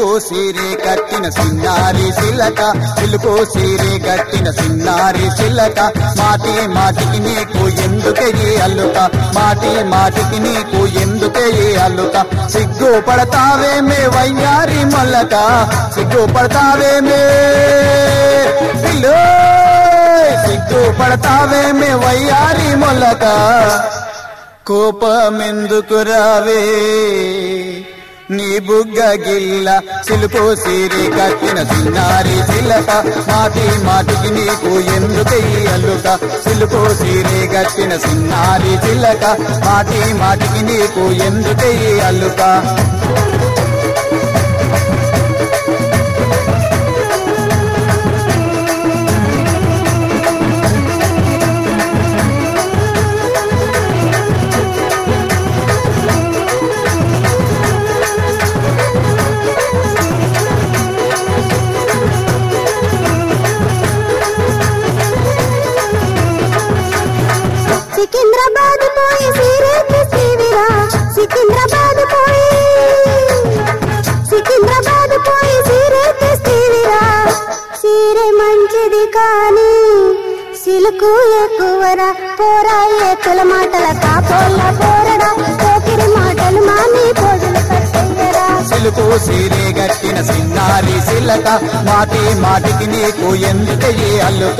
silk సీరే కట్టిన సిన్నారి సిలక silk సీరే కట్టిన సిన్నారి సిలక మాటి మాటికి నీకు ఎందుకే ఈ అల్లుక మాటి మాటికి నీకు ఎందుకే ఈ అల్లుక సిగ్గు పడతావేమే వయ్యారి మొల్లక సిగ్గు పడతావేమే పిల్లో సిగ్గు పడతావేమే వయ్యారి మొల్లక కోపమెందుకు రావే నీ బుగ్గ గిల్ల సిలుపు సీరి కట్టిన సిన్నారి సిలక మాటి మాటికి నీకు ఎందుకు ఈ అల్లుక సిలుపు సీరి కట్టిన సిన్నారి సిలక మాటి మాటికి నీకు ఎందుకు ఈ అల్లుక సికింద్రాబాద్ పోయి సీరే తీసివిరా సికింద్రాబాద్ పోయి సికింద్రాబాద్ పోయి సీరే తీసివిరా సీరే మంచిది కానీ సిలుకు ఎక్కువరా పోరా ఏతుల మాటల కాపోళ్ళ పోరడా పోకిరి మాటలు మాని పోజులు కట్టయ్యరా సిలుకు సీరే గట్టిన సిన్నారి సిలక మాటి మాటికి నీకు ఎందుకు ఈ అల్లుక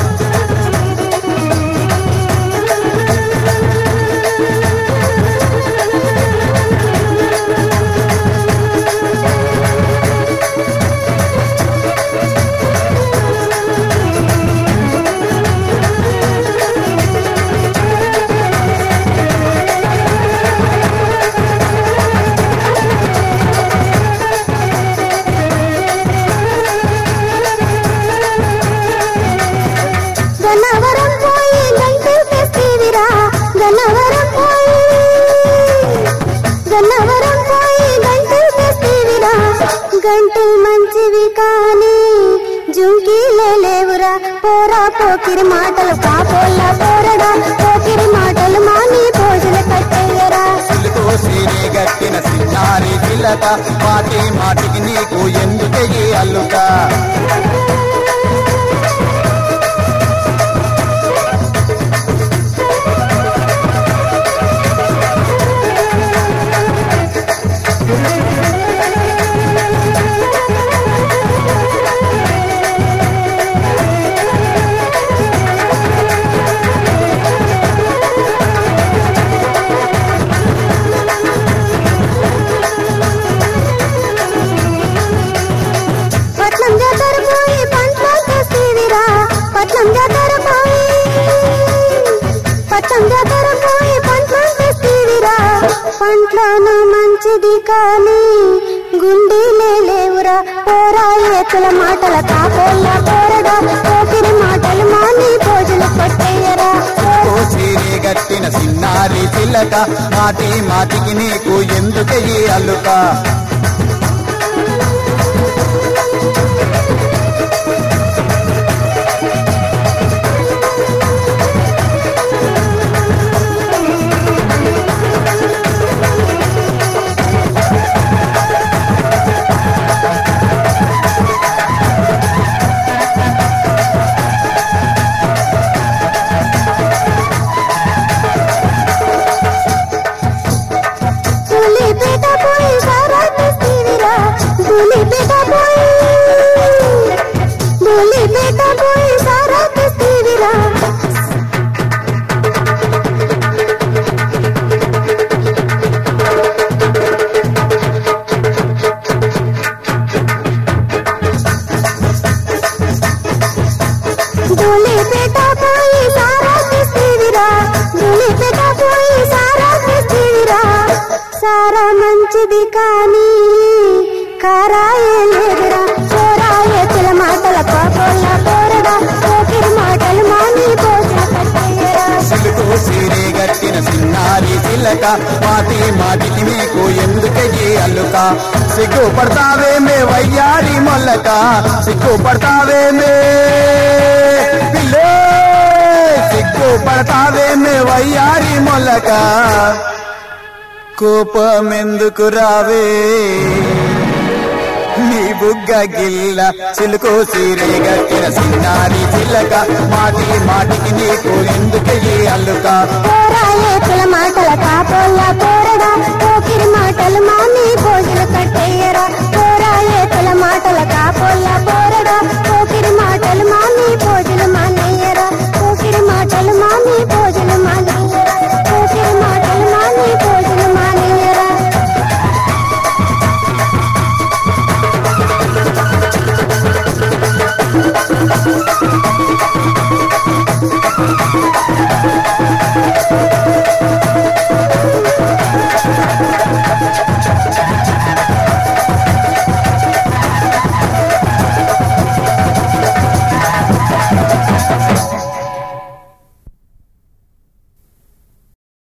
గన్నవరం పోయి గంటలు తెస్తివిరా గన్నవరం పోయి గన్నవరం పోయి గంటలు తెస్తివిరా గంటలు మంచివి కానీ జుంకీలే లేవురా పోరా పోకిరి మాటలు కాపోళ్ళ పోరడా పోకిరి మాటలు మాని పోజులు కట్టయ్యరా సిలుకు సీరే గట్టిన సిన్నారి సిలక మాటి మాటికి నీకు ఎందుకు ఈ అల్లుక పట్నం జాతర పోయి పంట్లో తెస్తివిరా పట్నం జాతర పోయి పట్నం జాతర పోయి పంట్లో తెస్తివిరా పంట్లోను మంచిది కానీ గుండీలే లేవురా పోరా ఏతుల మాటల కాపోళ్ళ పోరడా పోకిరి మాటలు మాని పోజులు కొట్టయ్యరా సిలుకు సీరే గట్టిన సిన్నారి సిలక మాటి మాటికి నీకు ఎందుకు ఈ అల్లుక ధూళిపేట పోయి సారా తెస్తివిరా ధూళిపేట పోయి ధూళిపేట పోయి సారా తెస్తివిరా ధూళిపేట పోయి సారా తెస్తివిరా ధూళిపేట పోయి సారా తెస్తివిరా సారా మంచిది కానీ కారాయే లేదురా పోరాయే చిల మాటల పాపోళ్ళ పోరడా పోకిరి మాటలు మాని పోసిన కట్టయ్యరా సిలుకు సీరే గట్టిన సిన్నారి సిలక మాటి మాటికి నీకు ఎందుకు ఈ అల్లుక సిగ్గు పడతావేమే వయ్యారి మొల్లక సిగ్గు పడతావేమే పిల్లో సిగ్గు పడతావేమే వయ్యారి మొల్లక కోపమెందుకు రావే నీ బుగ్గ గిల్ల చిలుకు సీరే గట్టిన సిన్నారి చిల్లక మాటి మాటికి నీకు ఎందుకు ఈ అల్లుక పోరాయే కుల మాటల కాపోళ్ళ